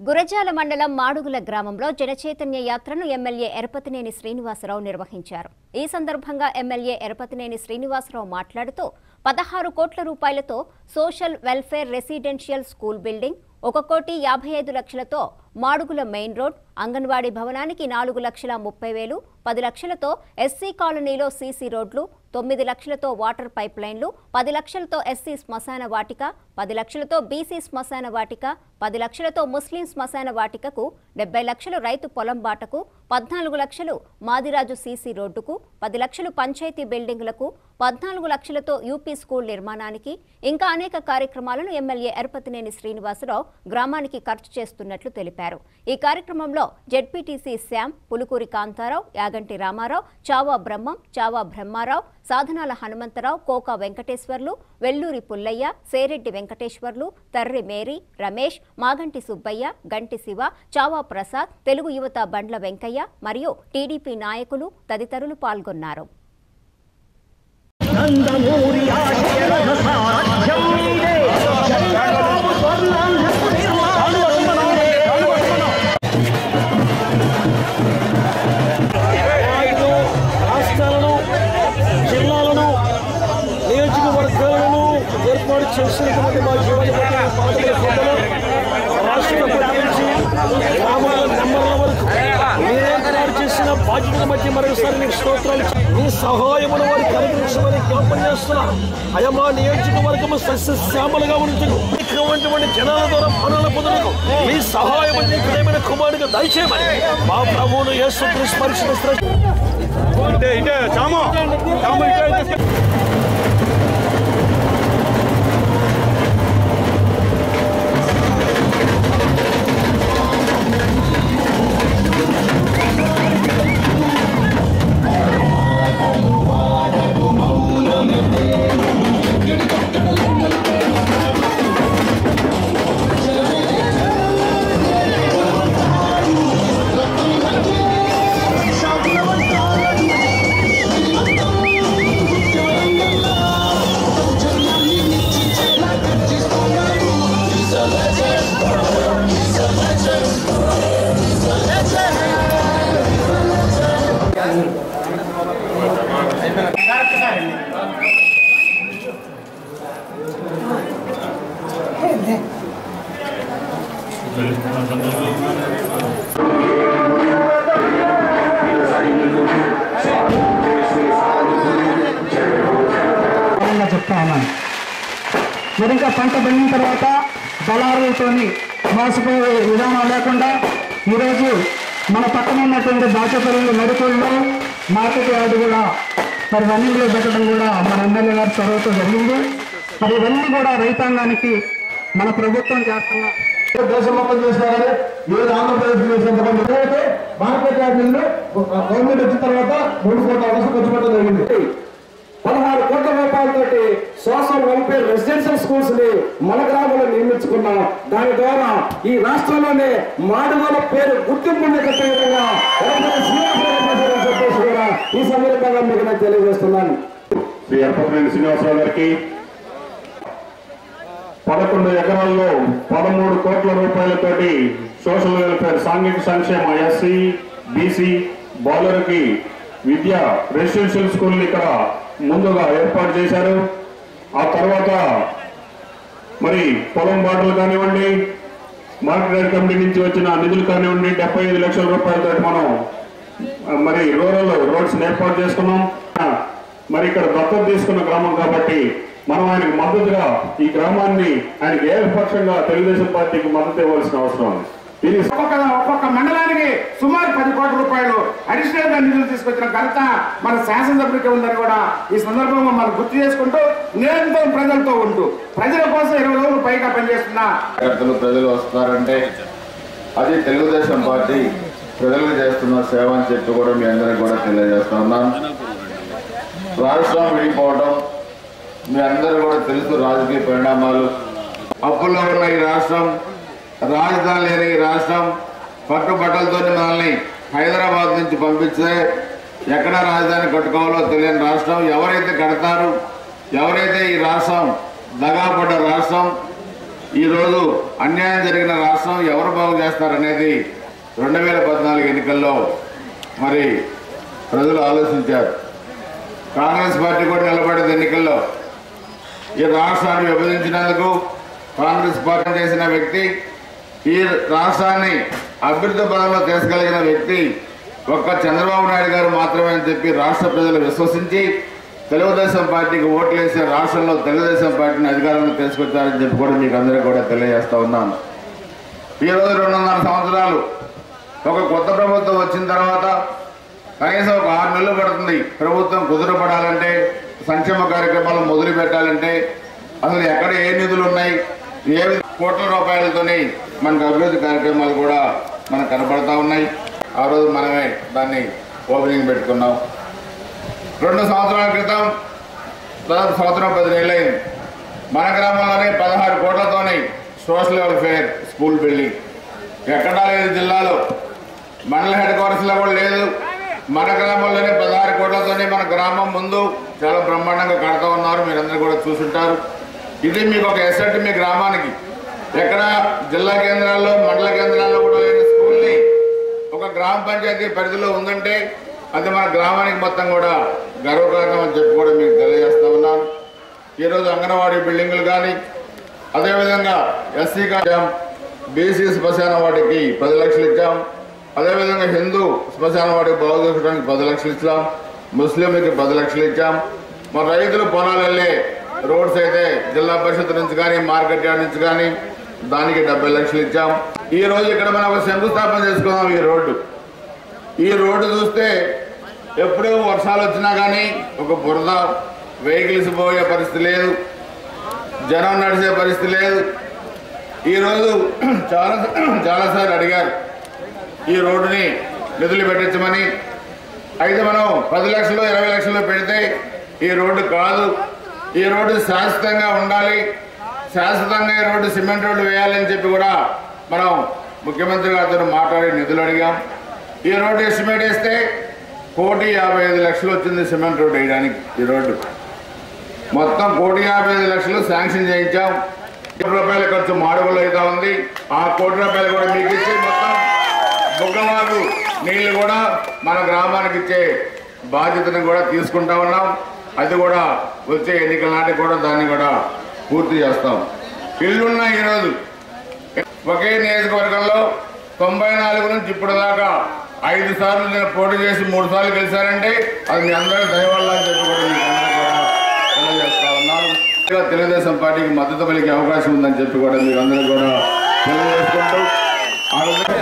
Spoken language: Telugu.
గురజాల మండలం మాడుగుల గ్రామంలో జనచైతన్య యాత్రను ఎమ్మెల్యే ఎరపతినేని శ్రీనివాసరావు నిర్వహించారు ఈ సందర్భంగా ఎమ్మెల్యే ఎరపతినేని శ్రీనివాసరావు మాట్లాడుతూ పదహారు కోట్ల రూపాయలతో social welfare residential school building ఒక కోటి యాభై ఐదు లక్షలతో మాడుగుల మెయిన్ రోడ్ అంగన్వాడీ భవనానికి నాలుగు లక్షల ముప్పై వేలు పది లక్షలతో ఎస్సీ కాలనీలో సీసీ రోడ్లు తొమ్మిది లక్షలతో వాటర్ పైప్ లైన్లు పది లక్షలతో ఎస్సీ శ్మశాన వాటిక పది లక్షలతో బీసీ శ్మశాన వాటిక పది లక్షలతో ముస్లిం శ్మశాన వాటికకు డెబ్బై లక్షలు రైతు పొలం బాటకు పద్నాలుగు లక్షలు మాదిరాజు సీసీ రోడ్డుకు పది లక్షలు పంచాయతీ బిల్డింగులకు పద్నాలుగు లక్షలతో యూపీ స్కూల్ నిర్మాణానికి ఇంకా అనేక కార్యక్రమాలను ఎమ్మెల్యే ఎరపతినేని శ్రీనివాసరావు గ్రామానికి ఖర్చు చేస్తున్నట్లు తెలిపారు ఈ కార్యక్రమంలో జెడ్పీటీసీ శ్యామ్ పులుకూరి కాంతారావు యాగంటి రామారావు చావా బ్రహ్మం చావా బ్రహ్మారావు సాధనాల హనుమంతరావు కోకా వెంకటేశ్వర్లు వెల్లూరి పుల్లయ్య సేరెడ్డి వెంకటేశ్వర్లు తర్రి మేరీ రమేష్ మాగంటి సుబ్బయ్య గంటి శివ చావా ప్రసాద్ తెలుగు యువత బండ్ల వెంకయ్య మరియు టీడీపీ నాయకులు తదితరులు పాల్గొన్నారు నందమూరి ఆశయ సాధ్యం మీదే జగదాంబు స్వర్ణాంధ్రపు నిర్మాణం ఐదు రాష్ట్రాలను జిల్లాలను నియోజకవర్గాలను ఏర్పాటు చేసినటువంటి మా జీవన రాష్ట్రపతి నుంచి గ్రామాల నెంబర్ల వరకు మీరే ఏర్పాటు చేసిన బాధ్యతల మధ్య మరొకసారి మీకు స్తోత్రాలు మీ సహాయమును వారి కనిపించమని జ్ఞాపం చేస్తున్నా అయమా నియోజకవర్గము సస్యశ్యామలుగా ఉంటుంది ఇటువంటి జనాల ద్వారా పనుల పొందలకు మీ సహాయం నీకునేమైన కుమారుడిగా దయచేయమని మా ప్రభువును యేసు క్రీస్తు పరిశీలిస్తున్న ఇటే ఇటే చాము చాము ఇటే తీసుకెళ్ళి వివరంగా చెప్తా ఉన్నాను మరి ఇంకా పంట పండిన తర్వాత దళారులతోని మోసపోయే విధానం లేకుండా ఈరోజు మన పక్కన ఉన్నటువంటి దాచపల్లి నడుకుల్లో మార్కెట్ యార్డు కూడా మరి రన్నింగ్లో పెట్టడం కూడా మన ఎమ్మెల్యే గారి చొరవతో జరిగింది మరి ఇవన్నీ కూడా రైతాంగానికి మన ప్రభుత్వం చేస్తున్న దేశం మొత్తం చేసినారని ఈరోజు ఆంధ్రప్రదేశ్ చేసినంత మంది అయితే మార్కెట్ యార్డుల్లో గవర్నమెంట్ వచ్చిన తర్వాత మూడు కోట్ల అవసరం ఖర్చు పెట్టడం జరిగింది పదహారు కోట్ల రూపాయలతోటి సోషల్ వెల్ఫేర్ రెసిడెన్షియల్ స్కూల్స్ ని మన గ్రామంలో నిర్మించుకున్నాం దాని ద్వారా ఈ రాష్ట్రంలోనే మాడుగుల పేరు గుర్తింపు కట్టే విధంగా ఎర్రపల్లి శ్రీనివాసరావు చేశారని చెప్పేసి కూడా ఈ సందర్భంగా మీకు నేను తెలియజేస్తున్నాను శ్రీ ఎర్పతినేని శ్రీనివాసరావు గారికి పదకొండు ఎకరాల్లో పదమూడు కోట్ల రూపాయలతోటి సోషల్ వెల్ఫేర్ సాంఘిక సంక్షేమ ఎస్సీ బీసీ బాలురికి విద్య రెసిడెన్షియల్ స్కూల్ ఇక్కడ ముందుగా ఏర్పాటు చేశారు ఆ తర్వాత మరి పొలం బాటలు కానివ్వండి మార్కెట్ కమిటీ నుంచి వచ్చిన నిధులు కానివ్వండి డెబ్బై ఐదు లక్షల రూపాయలతో మనం ఆ, మరి రూరల్ రోడ్స్ ఏర్పాటు చేసుకున్నాం ఆ, మరి ఇక్కడ దత్తత తీసుకున్న గ్రామం కాబట్టి మనం ఆయనకు మద్దతుగా ఈ గ్రామాన్ని ఆయనకి ఏకపక్షంగా తెలుగుదేశం పార్టీకి మద్దతు ఇవ్వాల్సిన అవసరం ఉంది దీనికి ఒక్కొక్క ఒక్కొక్క మండలానికి సుమారు పది కోట్ల రూపాయలు అడిషనల్ గా నిధులు తీసుకొచ్చిన ఘనత మన శాసనసభ్యుడికి ఉందని కూడా ఈ సందర్భంగా మనం గుర్తు చేసుకుంటూ నిరంతరం ప్రజలతో ఉంటూ ప్రజల కోసం ఇరవై రోజులు పైగా పనిచేస్తున్న కార్యకర్తలు ప్రజలు వస్తున్నారంటే అది తెలుగుదేశం పార్టీ ప్రజలకు చేస్తున్న సేవ అని చెప్పి కూడా మీ అందరికి కూడా తెలియజేస్తా ఉన్నాను రాష్ట్రం విడిపోవడం మీ అందరూ కూడా తెలుసు రాజకీయ పరిణామాలు అప్పుల్లో ఉన్న ఈ రాష్ట్రం రాజధాని లేని ఈ రాష్ట్రం పట్టుబట్టలతో మనల్ని హైదరాబాద్ నుంచి పంపిస్తే ఎక్కడ రాజధాని కట్టుకోవాలో తెలియని రాష్ట్రం ఎవరైతే కడతారు ఎవరైతే ఈ రాష్ట్రం దగాపడ్డ రాష్ట్రం ఈరోజు అన్యాయం జరిగిన రాష్ట్రం ఎవరు బాగు చేస్తారనేది రెండు వేల పద్నాలుగు ఎన్నికల్లో మరి ప్రజలు ఆలోచించారు కాంగ్రెస్ పార్టీ కూడా నిలబడింది ఎన్నికల్లో ఈ రాష్ట్రాన్ని విభజించినందుకు కాంగ్రెస్ పార్టీ చేసిన వ్యక్తి ఈ రాష్ట్రాన్ని అభివృద్ధి పదంలో తీసుకెళ్లిన వ్యక్తి ఒక్క చంద్రబాబు నాయుడు గారు మాత్రమే అని చెప్పి రాష్ట్ర ప్రజలు విశ్వసించి తెలుగుదేశం పార్టీకి ఓట్లు వేసి రాష్ట్రంలో తెలుగుదేశం పార్టీని అధికారంలో తీసుకొచ్చారని చెప్పి కూడా మీకు అందరికీ కూడా తెలియజేస్తా ఉన్నాను ఈ రోజు రెండున్నర సంవత్సరాలు ఒక కొత్త ప్రభుత్వం వచ్చిన తర్వాత కనీసం ఒక ఆరు నెలలు పడుతుంది ప్రభుత్వం కుదురపడాలంటే సంక్షేమ కార్యక్రమాలు మొదలు పెట్టాలంటే అసలు ఎక్కడ ఏ నిధులు ఉన్నాయి ఏ కోట్ల రూపాయలతోని మనకు అభివృద్ధి కార్యక్రమాలు కూడా మనకు కనపడతా ఉన్నాయి ఆ రోజు మనమే దాన్ని ఓపెనింగ్ పెట్టుకున్నాం రెండు సంవత్సరాల క్రితం దాదాపు సంవత్సరం పది నెలలైంది మన గ్రామంలోనే పదహారు కోట్లతోని సోషల్ వెల్ఫేర్ స్కూల్ బిల్డింగ్ ఎక్కడా లేదు జిల్లాలో మండల హెడ్ క్వార్టర్స్లో కూడా లేదు మన గ్రామంలోనే పదహారు కోట్లతోనే మన గ్రామం ముందు చాలా బ్రహ్మాండంగా కడతా ఉన్నారు మీరందరూ కూడా చూసుంటారు ఇది మీకు ఒక ఎసెట్ మీ గ్రామానికి ఎక్కడ జిల్లా కేంద్రాల్లో మండల కేంద్రాల్లో కూడా లేని స్కూల్ని ఒక గ్రామ పంచాయతీ పరిధిలో ఉందంటే అది మన గ్రామానికి మొత్తం కూడా గర్వకారణం అని చెప్పి కూడా మీకు తెలియజేస్తా ఉన్నాను ఈరోజు అంగన్వాడీ బిల్డింగులు కానీ అదేవిధంగా ఎస్సీ ఇచ్చాం బీసీ శ్మశాన వాటికి పది లక్షలు ఇచ్చాం అదేవిధంగా హిందూ శ్మశాన వాటికి బాగు చేసుకోవడానికి పది లక్షలు ఇచ్చాం ముస్లింలకి పది లక్షలు ఇచ్చాం మన రైతులు పొలాలు వెళ్ళే రోడ్స్ అయితే జిల్లా పరిషత్ నుంచి కానీ మార్కెట్ యార్డ్ నుంచి కానీ దానికి డెబ్బై లక్షలు ఇచ్చాం ఈ రోజు ఇక్కడ మనం ఒక శంకుస్థాపన చేసుకున్నాం ఈ రోడ్డు ఈ రోడ్డు చూస్తే ఎప్పుడూ వర్షాలు వచ్చినా కానీ ఒక బురద వెహికల్స్ పోయే పరిస్థితి లేదు జనం నడిచే పరిస్థితి లేదు ఈరోజు చాలా చాలాసార్లు అడిగారు ఈ రోడ్డుని నిధులు పెట్టించమని అయితే మనం పది లక్షలు ఇరవై లక్షలు పెడితే ఈ రోడ్డు కాదు ఈ రోడ్డు శాశ్వతంగా ఉండాలి శాశ్వతంగా ఈ రోడ్డు సిమెంట్ రోడ్డు వేయాలని చెప్పి కూడా మనం ముఖ్యమంత్రి గారితో మాట్లాడి నిధులు అడిగాం ఈ రోడ్డు ఎస్టిమేట్ వేస్తే కోటి యాభై ఐదు లక్షలు వచ్చింది సిమెంట్ రోడ్డు వేయడానికి ఈ రోడ్డు మొత్తం కోటి యాభై ఐదు లక్షలు శాంక్షన్ చేయించాం కోటి రూపాయల ఖర్చు మాడుగులో అయితే ఉంది ఆ కోటి రూపాయలు కూడా మీకు ఇచ్చి మొత్తం బుగ్గమాకు నీళ్లు కూడా మన గ్రామానికి ఇచ్చే బాధ్యతను కూడా తీసుకుంటా ఉన్నాం అది కూడా వచ్చే ఎన్నికల నాటికి కూడా దాన్ని కూడా పూర్తి చేస్తాం ఇల్లున్నాయి ఈరోజు ఒకే నియోజకవర్గంలో తొంభై నాలుగు నుంచి ఇప్పుడు దాకా ఐదు సార్లు నేను పోటీ చేసి మూడు సార్లు గెలిచానంటే అది మీ అందరి దయవల్ల అని చెప్పి కూడా మీకు అందరికీ కూడా తెలియజేస్తా ఉన్నాను ఇంకా తెలుగుదేశం పార్టీకి మద్దతు పలికే అవకాశం ఉందని చెప్పి కూడా మీరు అందరూ కూడా తెలియజేసుకుంటూ ఆ విధంగా